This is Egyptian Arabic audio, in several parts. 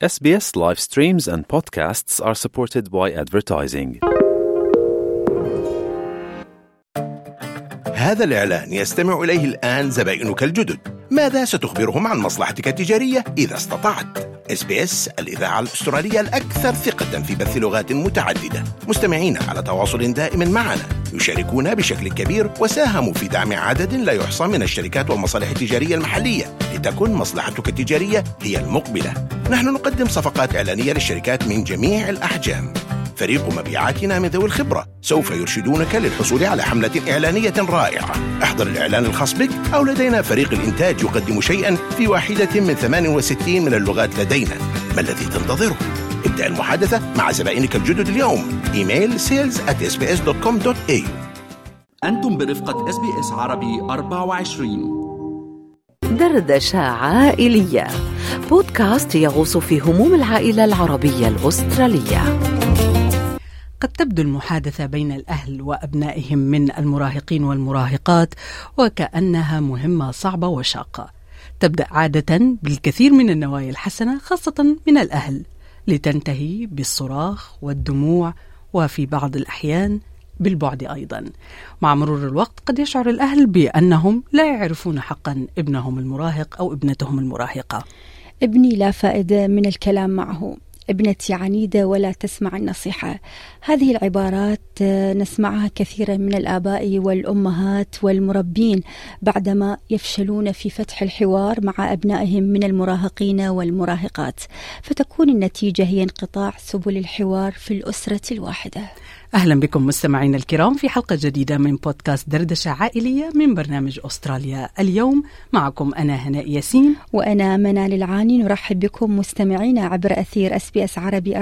SBS live streams and podcasts are supported by advertising. هذا الإعلان يستمع إليه الآن زبائنك الجدد ماذا ستخبرهم عن مصلحتك التجارية إذا استطعت؟ اس بي اس الإذاعة الأسترالية الأكثر ثقة في بث لغات متعددة مستمعين على تواصل دائم معنا يشاركون بشكل كبير وساهموا في دعم عدد لا يحصى من الشركات والمصالح التجارية المحلية لتكن مصلحتك التجارية هي المقبلة نحن نقدم صفقات إعلانية للشركات من جميع الأحجام فريق مبيعاتنا من ذوي الخبرة سوف يرشدونك للحصول على حملة إعلانية رائعة احضر الإعلان الخاص بك أو لدينا فريق الإنتاج يقدم شيئا في واحدة من 68 من اللغات لدينا ما الذي تنتظره؟ ابدأ المحادثة مع زبائنك الجدد اليوم إيميل sales at sbs.com.au أنتم برفقة اس بي اس عربي 24 دردشة عائلية بودكاست يغوص في هموم العائلة العربية الأسترالية قد تبدو المحادثة بين الأهل وأبنائهم من المراهقين والمراهقات وكأنها مهمة صعبة وشاقة تبدأ عادة بالكثير من النوايا الحسنة خاصة من الأهل لتنتهي بالصراخ والدموع وفي بعض الأحيان بالبعد أيضا مع مرور الوقت قد يشعر الأهل بأنهم لا يعرفون حقا ابنهم المراهق أو ابنتهم المراهقة ابني لا فائدة من الكلام معه ابنتي عنيدة ولا تسمع النصيحة هذه العبارات آه، نسمعها كثيرا من الآباء والأمهات والمربين بعدما يفشلون في فتح الحوار مع أبنائهم من المراهقين والمراهقات فتكون النتيجة هي انقطاع سبل الحوار في الأسرة الواحدة أهلا بكم مستمعينا الكرام في حلقة جديدة من بودكاست دردشة عائلية من برنامج أستراليا اليوم معكم أنا هناء ياسين وأنا منال العاني نرحب بكم مستمعينا عبر أثير أس بي أس عربي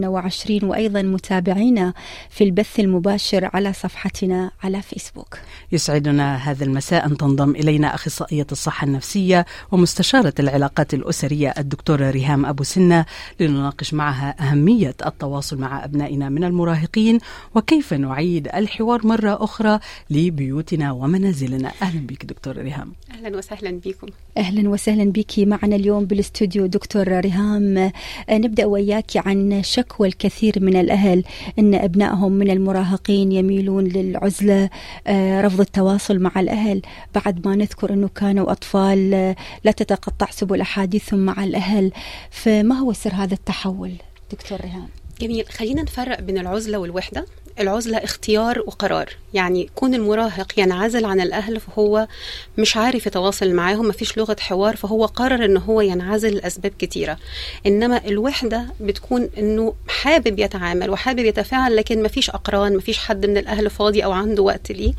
24 وأيضا متابعينا في البث المباشر على صفحتنا على فيسبوك يسعدنا هذا المساء أن تنضم إلينا أخصائية الصحة النفسية ومستشارة العلاقات الأسرية الدكتورة ريهام أبو سنة لنناقش معها أهمية التواصل مع أبنائنا من المراهقين وكيف نعيد الحوار مرة أخرى لبيوتنا ومنازلنا أهلا بك دكتور ريهام اهلا وسهلا بكم أهلا وسهلا بك معنا اليوم بالاستوديو دكتور ريهام آه، نبدأ وياك عن شكوى الكثير من الأهل أن أبنائهم من المراهقين يميلون للعزلة آه، رفض التواصل مع الأهل بعد ما نذكر أنه كانوا أطفال آه، لا تتقطع سبل أحاديثهم مع الأهل فما هو سر هذا التحول دكتور ريهام جميل خلينا نفرق بين العزلة والوحدة العزلة اختيار وقرار يعني كون المراهق ينعزل عن الأهل فهو مش عارف يتواصل معاهم مفيش لغة حوار فهو قرر ان هو ينعزل لأسباب كتيرة إنما الوحدة بتكون انه حابب يتعامل وحابب يتفاعل لكن مفيش أقران مفيش حد من الأهل فاضي أو عنده وقت ليه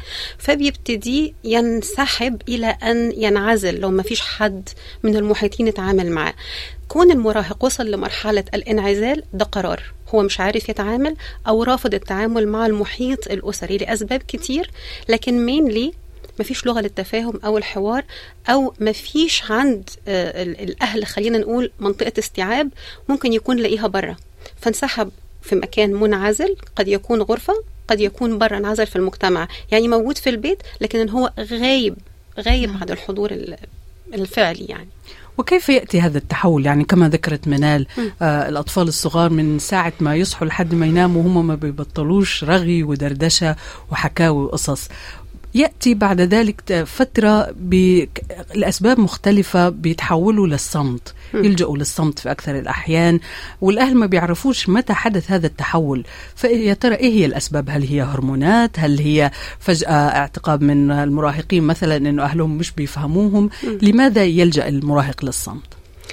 فبيبتدي ينسحب إلى أن ينعزل لو مفيش حد من المحيطين يتعامل معاه كون المراهق وصل لمرحلة الانعزال ده قرار هو مش عارف يتعامل أو رافض التعامل مع المحيط الأسري لأسباب كتير لكن مينلي مفيش لغة للتفاهم أو الحوار أو مفيش عند آه، ال- الأهل خلينا نقول منطقة استيعاب ممكن يكون لاقيها بره فانسحب في مكان منعزل قد يكون غرفة قد يكون بره انعزل في المجتمع يعني موجود في البيت لكن هو غايب غايب عن الحضور ال- الفعلي يعني وكيف يأتي هذا التحول يعني كما ذكرت منال آه الأطفال الصغار من ساعة ما يصحوا لحد ما يناموا هم ما بيبطلوش رغي ودردشة وحكاوي وقصص يأتي بعد ذلك ت- فترة ب- لأسباب مختلفة بيتحولوا للصمت يلجأوا للصمت في أكثر الأحيان والأهل ما بيعرفوش متى حدث هذا التحول فيا ترى إيه هي الأسباب هل هي هرمونات هل هي فجأة اعتقاد من المراهقين مثلا أنه أهلهم مش بيفهموهم لماذا يلجأ المراهق للصمت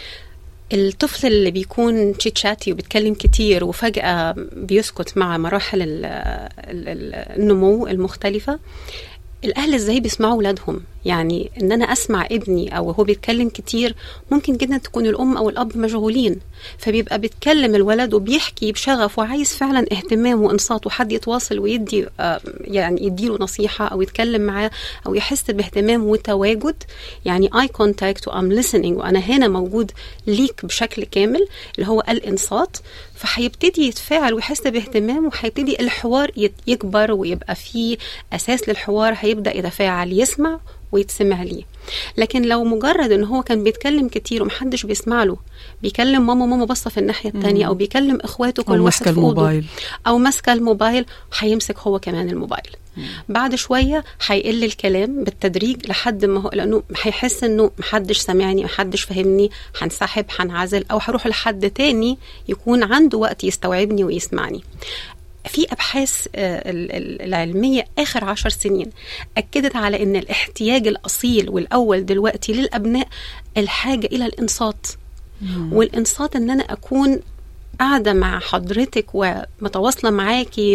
الطفل اللي بيكون تشاتي وبيتكلم كتير وفجأة بيسكت مع مراحل ال- ال- ال- النمو المختلفة الأهل ازاي بيسمعوا ولادهم يعني ان انا اسمع ابني او هو بيتكلم كتير ممكن جدا تكون الام او الاب مشغولين فبيبقى بيتكلم الولد وبيحكي بشغف وعايز فعلا اهتمام وانصات وحد يتواصل ويدي آه، يعني يديله نصيحه او يتكلم معاه او يحس باهتمام وتواجد يعني اي كونتاكت وام listening وانا هنا موجود ليك بشكل كامل اللي هو الانصات فهيبتدي يتفاعل ويحس باهتمام وهيبتدي الحوار يت- يكبر ويبقى فيه اساس للحوار هيبدا يتفاعل يسمع ويتسمع ليه لكن لو مجرد ان هو كان بيتكلم كتير ومحدش بيسمع له بيكلم ماما ماما باصه في الناحيه التانية او بيكلم اخواته كل أو واحد ماسكة في أوضه. الموبايل. او ماسكه الموبايل هيمسك هو كمان الموبايل بعد شويه هيقل الكلام بالتدريج لحد ما هو لانه هيحس انه محدش سامعني محدش فاهمني هنسحب هنعزل او هروح لحد تاني يكون عنده وقت يستوعبني ويسمعني في ابحاث آه، ال- ال- العلميه اخر عشر سنين اكدت على ان الاحتياج الاصيل والاول دلوقتي للابناء الحاجه الى الانصات والانصات ان انا اكون قاعده مع حضرتك ومتواصله معاكي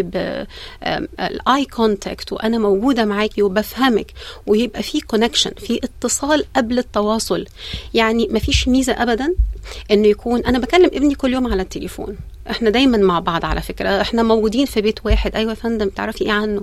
بالاي كونتاكت وانا موجوده معاكي وبفهمك ويبقى في كونكشن في اتصال قبل التواصل يعني مفيش ميزه ابدا انه يكون انا بكلم ابني كل يوم على التليفون احنا دايما مع بعض على فكره احنا موجودين في بيت واحد ايوه يا فندم تعرفي ايه عنه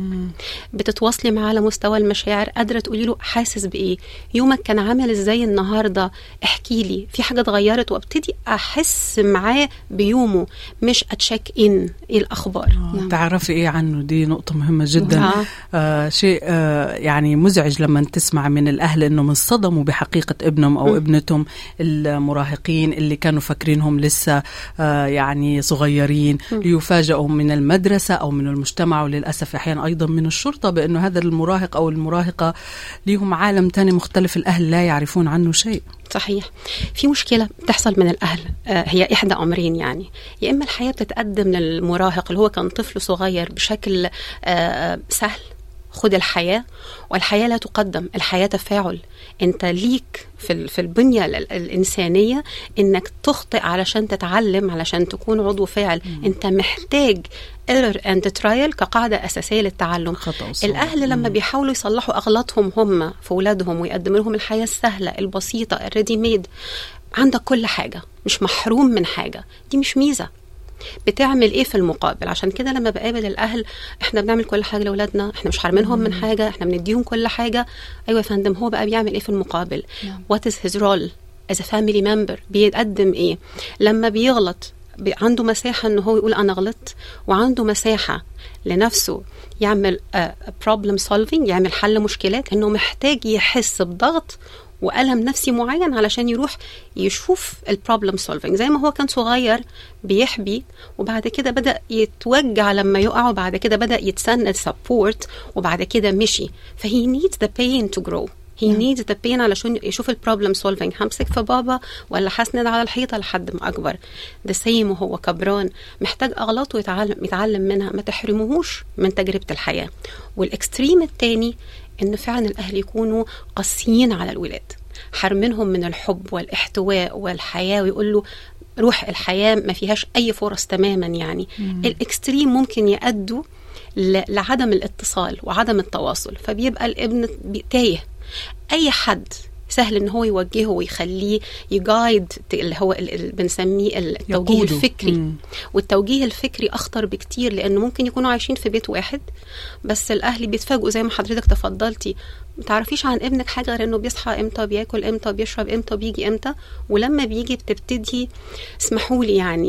بتتواصلي معاه على مستوى المشاعر قادره تقولي له حاسس بايه يومك كان عامل ازاي النهارده احكي لي في حاجه اتغيرت وابتدي احس معاه بيومه مش اتشيك ان ايه الاخبار آه، تعرفي ايه عنه دي نقطة مهمة جدا آه. آه شيء آه يعني مزعج لما تسمع من الأهل إنهم انصدموا بحقيقة ابنهم أو ابنتهم المراهقين اللي كانوا فاكرينهم لسه آه يعني صغيرين ليفاجئوا من المدرسة أو من المجتمع وللأسف أحيانا أيضا من الشرطة بأنه هذا المراهق أو المراهقة ليهم عالم تاني مختلف الأهل لا يعرفون عنه شيء صحيح في مشكلة بتحصل من الأهل آه، هي إحدى أمرين يعني يا إما الحياة بتتقدم للمراهق اللي هو كان طفل صغير بشكل آه، سهل خد الحياة والحياة لا تقدم الحياة تفاعل انت ليك في ال- في البنية ال- الإنسانية انك تخطئ علشان تتعلم علشان تكون عضو فاعل انت محتاج error and trial كقاعدة أساسية للتعلم خطأ وصواب. الأهل لما بيحاولوا يصلحوا أغلاطهم هم في أولادهم ويقدموا لهم الحياة السهلة البسيطة الريدي ميد عندك كل حاجة مش محروم من حاجة دي مش ميزة بتعمل ايه في المقابل عشان كده لما بقابل الاهل احنا بنعمل كل حاجه لاولادنا احنا مش حارمينهم من حاجه احنا بنديهم كل حاجه ايوه يا فندم هو بقى بيعمل ايه في المقابل وات از هيز رول از family member بيقدم ايه لما بيغلط بي- عنده مساحة انه هو يقول انا غلطت وعنده مساحة لنفسه يعمل بروبلم سولفينج يعمل حل مشكلات انه محتاج يحس بضغط والم نفسي معين علشان يروح يشوف البروبلم سولفينج زي ما هو كان صغير بيحبي وبعد كده بدا يتوجع لما يقع وبعد كده بدا يتسند سبورت وبعد كده مشي فهي needs the pain to grow he needs the pain علشان يشوف البروبلم سولفينج همسك في بابا ولا هسند على الحيطه لحد ما اكبر ده سيم وهو كبران محتاج اغلاطه يتعلم يتعلم منها ما تحرموهوش من تجربه الحياه والاكستريم الثاني ان فعلا الاهل يكونوا قاسيين على الولاد حرمينهم من الحب والاحتواء والحياه ويقول له روح الحياه ما فيهاش اي فرص تماما يعني الاكستريم ممكن يأدوا ل- لعدم الاتصال وعدم التواصل فبيبقى الابن بي- تايه اي حد سهل ان هو يوجهه ويخليه يجايد اللي هو ال- ال- بنسميه التوجيه يقوده. الفكري مم. والتوجيه الفكري اخطر بكتير لانه ممكن يكونوا عايشين في بيت واحد بس الاهل بيتفاجئوا زي ما حضرتك تفضلتي ما تعرفيش عن ابنك حاجه غير انه بيصحى امتى بياكل امتى بيشرب امتى بيجي امتى ولما بيجي بتبتدي اسمحوا لي يعني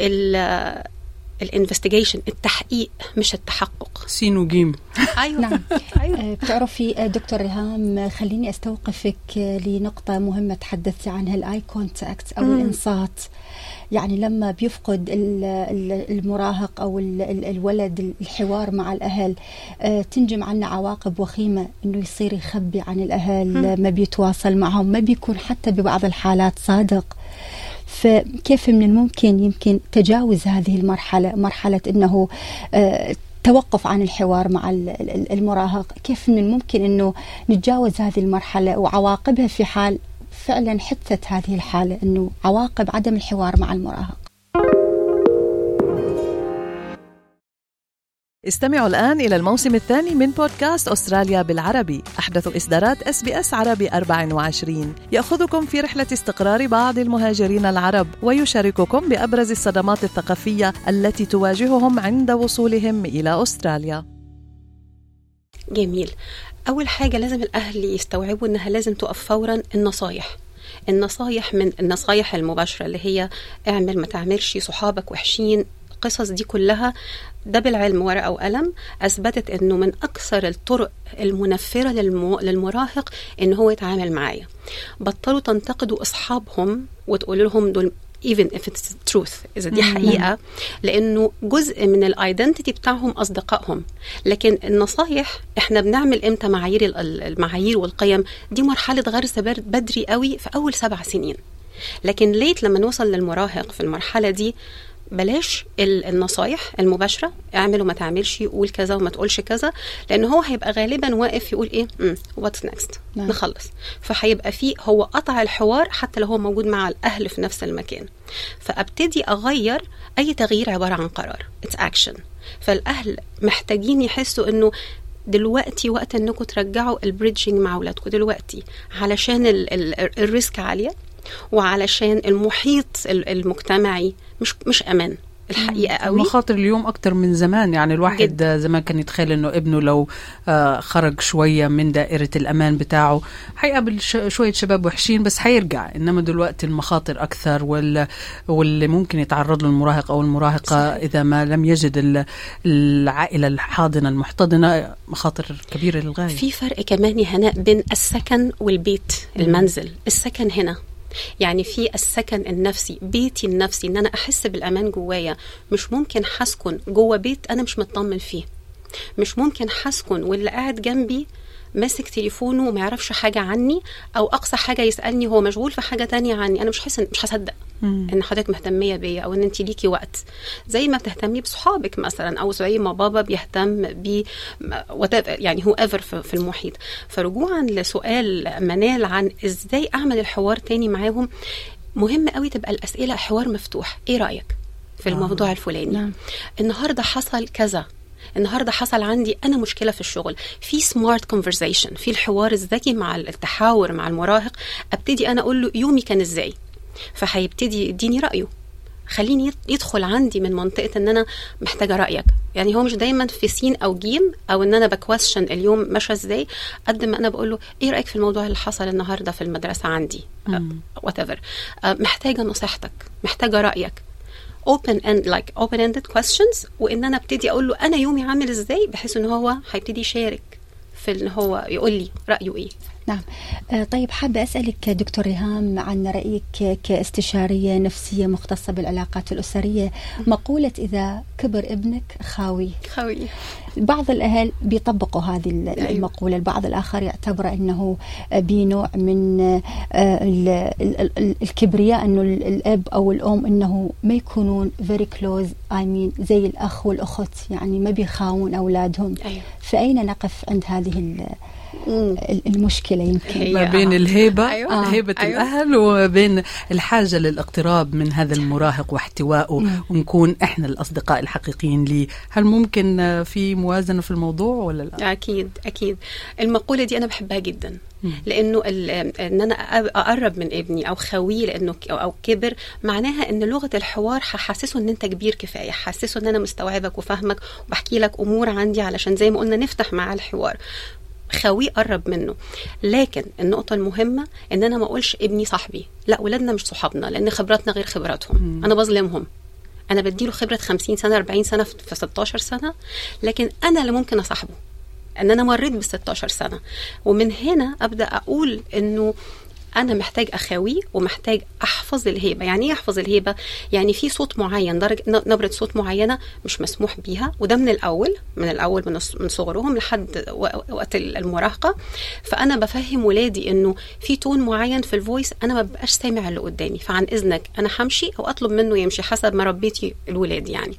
ال الانفستيجيشن التحقيق مش التحقق سين وجيم ايوه نعم آه، بتعرفي آه، دكتور ريهام آه، خليني استوقفك آه، لنقطة مهمة تحدثتي عنها الاي كونتاكت او الانصات يعني لما بيفقد ال- ال- المراهق او ال- ال- الولد الحوار مع الاهل آه، تنجم عنا عواقب وخيمة انه يصير يخبي عن الاهل آه، ما بيتواصل معهم ما بيكون حتى ببعض الحالات صادق فكيف من الممكن يمكن تجاوز هذه المرحلة مرحلة أنه آه، توقف عن الحوار مع ال- ال- المراهق كيف من الممكن أنه نتجاوز هذه المرحلة وعواقبها في حال فعلا حدثت هذه الحالة أنه عواقب عدم الحوار مع المراهق استمعوا الآن إلى الموسم الثاني من بودكاست أستراليا بالعربي أحدث إصدارات اس بي اس عربي 24 يأخذكم في رحلة استقرار بعض المهاجرين العرب ويشارككم بأبرز الصدمات الثقافية التي تواجههم عند وصولهم إلى أستراليا جميل اول حاجه لازم الاهل يستوعبوا انها لازم تقف فورا النصايح النصايح من النصايح المباشره اللي هي اعمل ما تعملش صحابك وحشين القصص دي كلها ده بالعلم ورقه وقلم اثبتت انه من اكثر الطرق المنفره للمو... للمراهق ان هو يتعامل معايا بطلوا تنتقدوا اصحابهم وتقولوا لهم دول even if it's truth اذا دي حقيقه لانه جزء من الايدنتيتي بتاعهم اصدقائهم لكن النصايح احنا بنعمل امتى معايير ال- ال- المعايير والقيم دي مرحله غرس بر- بدري قوي في اول سبع سنين لكن ليت لما نوصل للمراهق في المرحله دي بلاش ال- النصايح المباشره اعمل وما تعملش قول كذا وما تقولش كذا لان هو هيبقى غالبا واقف يقول ايه واتس نكست نعم. نخلص فهيبقى فيه هو قطع الحوار حتى لو هو موجود مع الاهل في نفس المكان فابتدي اغير اي تغيير عباره عن قرار اتس اكشن فالاهل محتاجين يحسوا انه دلوقتي وقت انكم ترجعوا البريدجنج مع اولادكم دلوقتي علشان ال- ال- الريسك عاليه وعلشان المحيط ال- المجتمعي مش مش امان الحقيقه قوي المخاطر اليوم اكتر من زمان يعني الواحد جداً. زمان كان يتخيل انه ابنه لو آه، خرج شويه من دائره الامان بتاعه حيقابل ش- شويه شباب وحشين بس حيرجع انما دلوقتي المخاطر اكثر وال واللي ممكن يتعرض له المراهق او المراهقه صحيح. اذا ما لم يجد ال- العائله الحاضنه المحتضنه مخاطر كبيره للغايه في فرق كمان يا هناء بين السكن والبيت المنزل السكن هنا يعني في السكن النفسي بيتي النفسي ان انا احس بالامان جوايا مش ممكن هسكن جوه بيت انا مش مطمن فيه مش ممكن هسكن واللي قاعد جنبي ماسك تليفونه وما يعرفش حاجه عني او اقصى حاجه يسالني هو مشغول في حاجه تانية عني انا مش حاسس مش هصدق ان حضرتك مهتميه بيا او ان انت ليكي وقت زي ما بتهتمي بصحابك مثلا او زي ما بابا بيهتم ب whatever- يعني هو ايفر في في المحيط فرجوعا لسؤال منال عن ازاي اعمل الحوار تاني معاهم مهم قوي تبقى الاسئله حوار مفتوح ايه رايك في الموضوع الفلاني نعم. النهارده حصل كذا النهارده حصل عندي انا مشكله في الشغل في سمارت كونفرزيشن في الحوار الذكي مع التحاور مع المراهق ابتدي انا اقول له يومي كان ازاي فهيبتدي يديني رايه خليني يد- يدخل عندي من منطقه ان انا محتاجه رايك يعني هو مش دايما في سين او جيم او ان انا بكويشن اليوم ماشي ازاي قد ما انا بقول له ايه رايك في الموضوع اللي حصل النهارده في المدرسه عندي وات ايفر محتاجه نصيحتك محتاجه رايك open end like open ended questions وان انا ابتدي اقول له انا يومي عامل ازاي بحيث ان هو هيبتدي يشارك في ان هو يقول لي رايه ايه نعم آه، طيب حابة أسألك دكتور ريهام عن رأيك كاستشارية نفسية مختصة بالعلاقات الأسرية مقولة إذا كبر ابنك خاوي خوي بعض الأهل بيطبقوا هذه ال- أيوة. المقولة البعض الآخر يعتبر أنه بنوع من آه، ال- ال- ال- الكبرياء أنه ال- الأب أو الأم أنه ما يكونون very close I mean زي الأخ والأخت يعني ما بيخاون أولادهم أيوة. فأين نقف عند هذه ال- ال- المشكلة يمكن هي- ما بين آه. الهيبة أيوة. آه. هيبة أيوة. الأهل وبين الحاجة للاقتراب من هذا المراهق واحتوائه نعم. ونكون إحنا الأصدقاء الحقيقيين ليه هل ممكن آه، في موازنة في الموضوع ولا لا؟ اكيد اكيد المقوله دي انا بحبها جدا لانه ال- ان انا أ- اقرب من ابني او خويه لانه ك- او كبر معناها ان لغه الحوار هحسسه ان انت كبير كفايه حسسه ان انا مستوعبك وفاهمك وبحكي لك امور عندي علشان زي ما قلنا نفتح معاه الحوار خويه قرب منه لكن النقطة المهمة ان انا ما اقولش ابني صاحبي لا ولادنا مش صحابنا لان خبراتنا غير خبراتهم انا بظلمهم انا بديله خبرة 50 سنة 40 سنة في في 16 سنة لكن انا اللي ممكن اصاحبه ان انا مريت بال 16 سنه ومن هنا ابدا اقول انه انا محتاج اخاويه ومحتاج احفظ الهيبه يعني ايه احفظ الهيبه يعني في صوت معين درجه ن- نبره صوت معينه مش مسموح بيها وده من الاول من الاول من الص- من صغرهم لحد و- وقت ال- المراهقه فانا بفهم ولادي انه في تون معين في الفويس انا ما ببقاش سامع اللي قدامي فعن اذنك انا همشي او اطلب منه يمشي حسب ما ربيتي الولاد يعني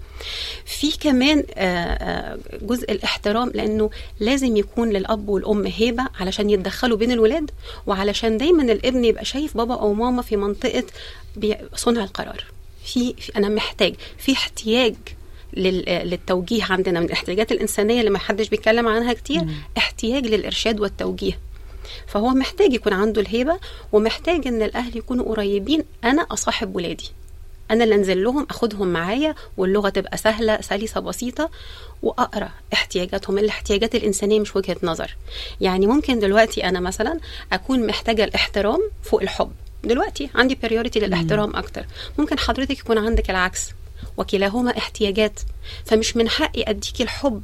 في كمان آه، آه، جزء الاحترام لانه لازم يكون للاب والام هيبه علشان يتدخلوا بين الولاد وعلشان دايما الابن يبقى شايف بابا او ماما في منطقه بي- صنع القرار في, في انا محتاج في احتياج لل- آه، للتوجيه عندنا من الاحتياجات الانسانيه اللي ما حدش بيتكلم عنها كتير احتياج للارشاد والتوجيه فهو محتاج يكون عنده الهيبه ومحتاج ان الاهل يكونوا قريبين انا اصاحب ولادي انا اللي انزل لهم اخدهم معايا واللغه تبقى سهله سلسه بسيطه واقرا احتياجاتهم الاحتياجات الانسانيه مش وجهه نظر يعني ممكن دلوقتي انا مثلا اكون محتاجه الاحترام فوق الحب دلوقتي عندي بريوريتي للاحترام اكتر ممكن حضرتك يكون عندك العكس وكلاهما احتياجات فمش من حقي اديكي الحب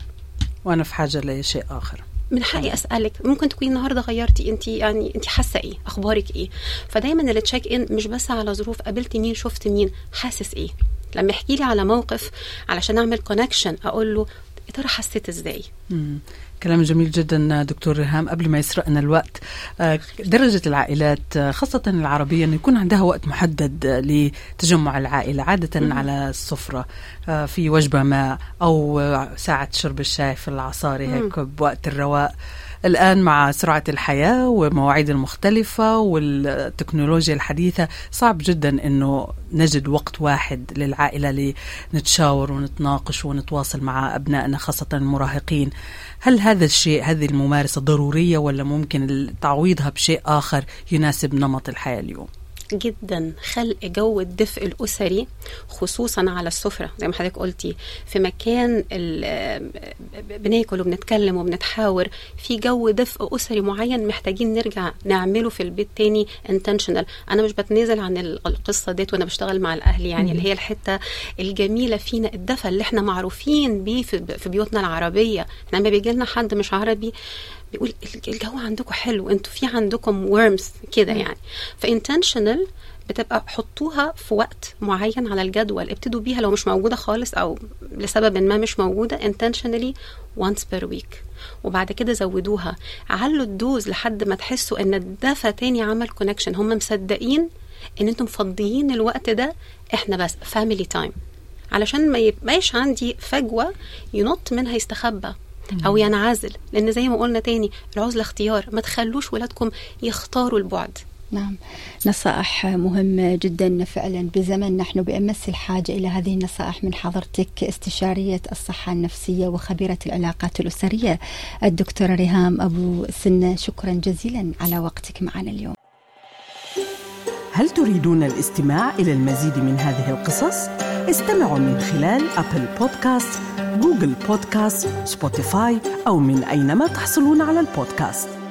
وانا في حاجه لشيء اخر من حقي اسالك ممكن تكوني النهارده غيرتي انت يعني انت حاسه ايه اخبارك ايه فدايما التشيك ان مش بس على ظروف قابلت مين شفت مين حاسس ايه لما يحكي لي على موقف علشان اعمل كونكشن اقول له يا ترى حسيت ازاي مم. كلام جميل جدا دكتور ريهام قبل ما يسرقنا الوقت آه، درجة العائلات آه، خاصة العربية أن يكون عندها وقت محدد آه، لتجمع العائلة عادة مم. على السفرة آه، في وجبة ما أو آه، ساعة شرب الشاي في العصاري هيك بوقت الرواق الآن مع سرعة الحياة والمواعيد المختلفة والتكنولوجيا الحديثة صعب جدا أنه نجد وقت واحد للعائلة لنتشاور ونتناقش ونتواصل مع أبنائنا خاصة المراهقين هل هذا الشيء هذه الممارسة ضرورية ولا ممكن تعويضها بشيء آخر يناسب نمط الحياة اليوم؟ جدا خلق جو الدفء الاسري خصوصا على السفره زي ما حضرتك قلتي في مكان ال- بناكل وبنتكلم وبنتحاور في جو دفء اسري معين محتاجين نرجع نعمله في البيت تاني intentional انا مش بتنازل عن ال- القصه ديت وانا بشتغل مع الاهل يعني اللي هي الحته الجميله فينا الدفء اللي احنا معروفين بيه في في بيوتنا العربيه احنا لما بيجي لنا حد مش عربي بيقول الجو عندكم حلو انتوا في عندكم ورمز كده يعني فانتشنال بتبقى حطوها في وقت معين على الجدول ابتدوا بيها لو مش موجوده خالص او لسبب ما مش موجوده intentionally once per week وبعد كده زودوها علوا الدوز لحد ما تحسوا ان الدفى تاني عمل كونكشن هم مصدقين ان انتم مفضيين الوقت ده احنا بس فاميلي تايم علشان ما يبقاش عندي فجوه ينط منها يستخبى او ينعزل لان زي ما قلنا تاني العزله اختيار ما تخلوش ولادكم يختاروا البعد نعم نصائح مهمة جدا فعلا بزمن نحن بأمس الحاجة إلى هذه النصائح من حضرتك استشارية الصحة النفسية وخبيرة العلاقات الأسرية الدكتورة ريهام أبو سنة شكرا جزيلا على وقتك معنا اليوم هل تريدون الاستماع إلى المزيد من هذه القصص؟ استمعوا من خلال أبل بودكاست، جوجل بودكاست، سبوتيفاي أو من أينما تحصلون على البودكاست